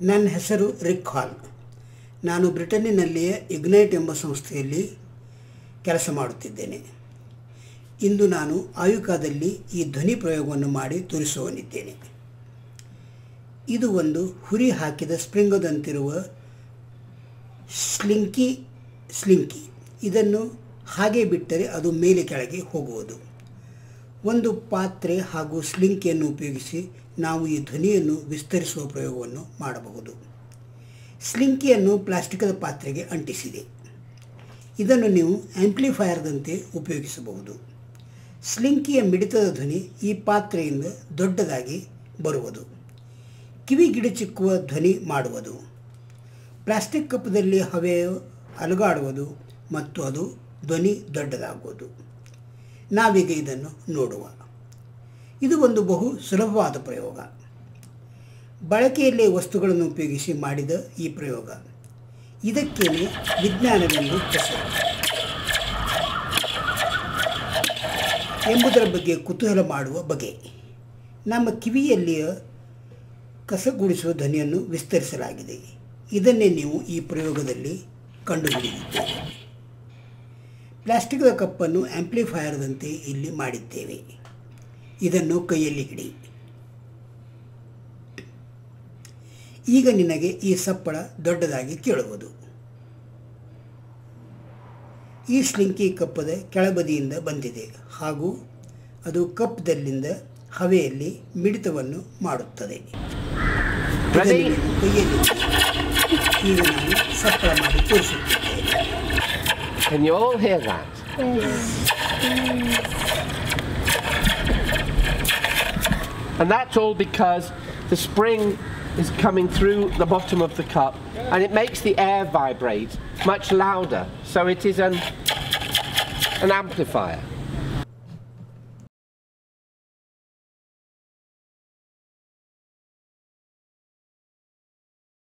ನನ್ನ ಹೆಸರು ರಿಕ್ ಹಾಲ್ ನಾನು ಬ್ರಿಟನ್ನಿನಲ್ಲಿಯ ಇಗ್ನೈಟ್ ಎಂಬ ಸಂಸ್ಥೆಯಲ್ಲಿ ಕೆಲಸ ಮಾಡುತ್ತಿದ್ದೇನೆ ಇಂದು ನಾನು ಆಯುಕಾದಲ್ಲಿ ಈ ಧ್ವನಿ ಪ್ರಯೋಗವನ್ನು ಮಾಡಿ ತೋರಿಸುವನಿದ್ದೇನೆ ಇದು ಒಂದು ಹುರಿ ಹಾಕಿದ ಸ್ಪ್ರಿಂಗದಂತಿರುವ ಸ್ಲಿಂಕಿ ಸ್ಲಿಂಕಿ ಇದನ್ನು ಹಾಗೆ ಬಿಟ್ಟರೆ ಅದು ಮೇಲೆ ಕೆಳಗೆ ಹೋಗುವುದು ಒಂದು ಪಾತ್ರೆ ಹಾಗೂ ಸ್ಲಿಂಕಿಯನ್ನು ಉಪಯೋಗಿಸಿ ನಾವು ಈ ಧ್ವನಿಯನ್ನು ವಿಸ್ತರಿಸುವ ಪ್ರಯೋಗವನ್ನು ಮಾಡಬಹುದು ಸ್ಲಿಂಕಿಯನ್ನು ಪ್ಲಾಸ್ಟಿಕದ ಪಾತ್ರೆಗೆ ಅಂಟಿಸಿದೆ ಇದನ್ನು ನೀವು ಆಂಪ್ಲಿಫೈಯರ್ದಂತೆ ಉಪಯೋಗಿಸಬಹುದು ಸ್ಲಿಂಕಿಯ ಮಿಡಿತದ ಧ್ವನಿ ಈ ಪಾತ್ರೆಯಿಂದ ದೊಡ್ಡದಾಗಿ ಬರುವುದು ಕಿವಿ ಗಿಡಚಿಕ್ಕುವ ಧ್ವನಿ ಮಾಡುವುದು ಪ್ಲಾಸ್ಟಿಕ್ ಕಪ್ಪದಲ್ಲಿ ಹವೆಯು ಅಲುಗಾಡುವುದು ಮತ್ತು ಅದು ಧ್ವನಿ ದೊಡ್ಡದಾಗುವುದು ನಾವೀಗ ಇದನ್ನು ನೋಡುವ ಇದು ಒಂದು ಬಹು ಸುಲಭವಾದ ಪ್ರಯೋಗ ಬಳಕೆಯಲ್ಲೇ ವಸ್ತುಗಳನ್ನು ಉಪಯೋಗಿಸಿ ಮಾಡಿದ ಈ ಪ್ರಯೋಗ ಇದಕ್ಕೇನೆ ವಿಜ್ಞಾನವೆಂದು ಹೆಸರು ಎಂಬುದರ ಬಗ್ಗೆ ಕುತೂಹಲ ಮಾಡುವ ಬಗೆ ನಮ್ಮ ಕಿವಿಯಲ್ಲಿಯ ಕಸಗುಡಿಸುವ ಧ್ವನಿಯನ್ನು ವಿಸ್ತರಿಸಲಾಗಿದೆ ಇದನ್ನೇ ನೀವು ಈ ಪ್ರಯೋಗದಲ್ಲಿ ಕಂಡುಹಿಡಿದಿದ್ದೀರಿ ಪ್ಲಾಸ್ಟಿಕ್ದ ಕಪ್ಪನ್ನು ಆಂಪ್ಲಿಫೈಯರ್ದಂತೆ ಇಲ್ಲಿ ಮಾಡಿದ್ದೇವೆ ಇದನ್ನು ಕೈಯಲ್ಲಿ ಹಿಡಿ ಈಗ ನಿನಗೆ ಈ ಸಪ್ಪಳ ದೊಡ್ಡದಾಗಿ ಕೇಳುವುದು ಈ ಸ್ಲಿಂಕಿ ಕಪ್ಪದ ಕೆಳಬದಿಯಿಂದ ಬಂದಿದೆ ಹಾಗೂ ಅದು ಕಪ್ದಲ್ಲಿಂದ ಹವೆಯಲ್ಲಿ ಮಿಡಿತವನ್ನು ಮಾಡುತ್ತದೆ ಇದನ್ನು Ready? ನೀವು ಕೈಯಲ್ಲಿ ಹಿಡಿ. ಈಗ ನಾನು ಸಪ್ಪಳ ಮಾಡಿ ತೋರಿಸುತ್ತಿದ್ದೇನೆ Can you all hear that? And that's all because the spring is coming through the bottom of the cup and it makes the air vibrate much louder. So it is an, an amplifier.